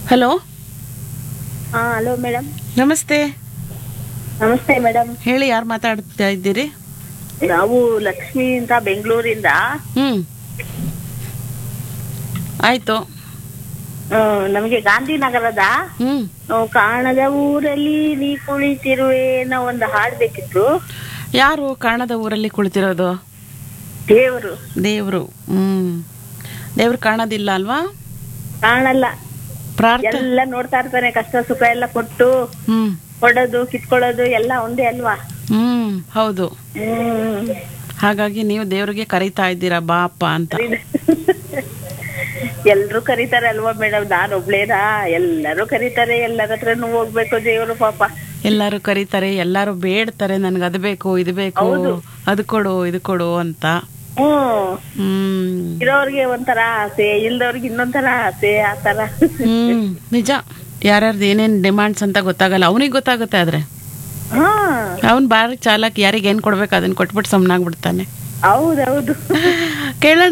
Hello ಹಾ hello madam ನಮಸ್ತೆ ನಮಸ್ತೆ ಮೇಡಮ್ ಹೇಳಿ ಯಾರು ಮಾತಾಡ್ತಾ ಇದ್ದೀರಿ ನಾವು ಲಕ್ಷ್ಮಿ ಅಂತ ಬೆಂಗಳೂರಿಂದ ಹ್ಞೂ ಆಯಿತು ಆ, ನಮಗೆ ಗಾಂಧಿನಗರದ ಹ್ಞೂ ನಾವು ಕಾಣದ ಊರಲ್ಲಿ ನೀ ಕುಳಿತಿರುವೆ ಅನ್ನೋ ಒಂದು ಹಾಡ್ ಬೇಕಿತ್ತು ಯಾರು ಕಾಣದ ಊರಲ್ಲಿ ಕುಳಿತಿರೋದು ದೇವರು ದೇವರು ಹ್ಞೂ ದೇವ್ರು ಕಾಣೋದಿಲ್ಲ ಅಲ್ವಾ ಕಾಣಲ್ಲ ಪ್ರಾರ್ಥನೆ ಎಲ್ಲ ನೋಡ್ತಾ ಇರ್ತಾನೆ ಕಷ್ಟ ಸುಖ ಎಲ್ಲ ಕೊಟ್ಟು ಹ್ಞೂ ಕೊಡೋದು ಕಿತ್ಕೊಳ್ಳೋದು ಎಲ್ಲ ಒಂದೇ ಅಲ್ವಾ ಹ್ಞೂ ಹೌದು ಹ್ಮ್ ಹಾಗಾಗಿ ನೀವು ದೇವ್ರಿಗೆ ಕರೀತಾ ಇದ್ದೀರಾ ಬಾ ಅಪ್ಪ ಅಂತ ಎಲ್ರು ಕರೀತಾರೆ ಅಲ್ವಾ ಮೇಡಮ್ ನಾನ್ ಒಬ್ಳೇನಾ ಎಲ್ಲರೂ ಕರೀತಾರೆ ಎಲ್ಲರ ಹತ್ರನು ಹೋಗ್ಬೇಕು ದೇವರು ಪಾಪ ಎಲ್ಲರೂ ಕರೀತಾರೆ ಎಲ್ಲರೂ ಬೇಡ್ತಾರೆ ನನ್ಗೆ ಅದು ಬೇಕು ಇದು ಬೇಕು ಹೌದು. ಅದು ಕೊಡು ಇದು ಕೊಡು ಅಂತ ಹ್ಮ್ ಹ್ಮ್ ಇರೋರ್ಗೆ ಒಂಥರ ಆಸೆ ಇಲ್ದವ್ರಿಗೆ ಇನ್ನೊಂಥರ ಆಸೆ ಆ ತರ ಹ್ಮ್ ನಿಜ ಯಾರ್ಯಾರ್ದು ಏನೇನ್ ಡಿಮಾಂಡ್ಸ್ ಅಂತ ಗೊತ್ತಾಗಲ್ಲ ಅವನಿಗೆ ಗೊತ್ತಾಗುತ್ತೆ ಆದ್ರೆ ಹಾ ಅವನ್ ಬಾರಿ ಚಾಲಕ್ ಯಾರಿಗೆ ಏನ್ ಕೊಡ್ಬೇಕು ಅದನ್ನ ಕೊಟ್ಬಿಟ್ಟು ಸುಮ್ಮನಾಗ್ಬಿಡ್ತಾನೆ ಹೌದೌದು ಕೇಳೋಣ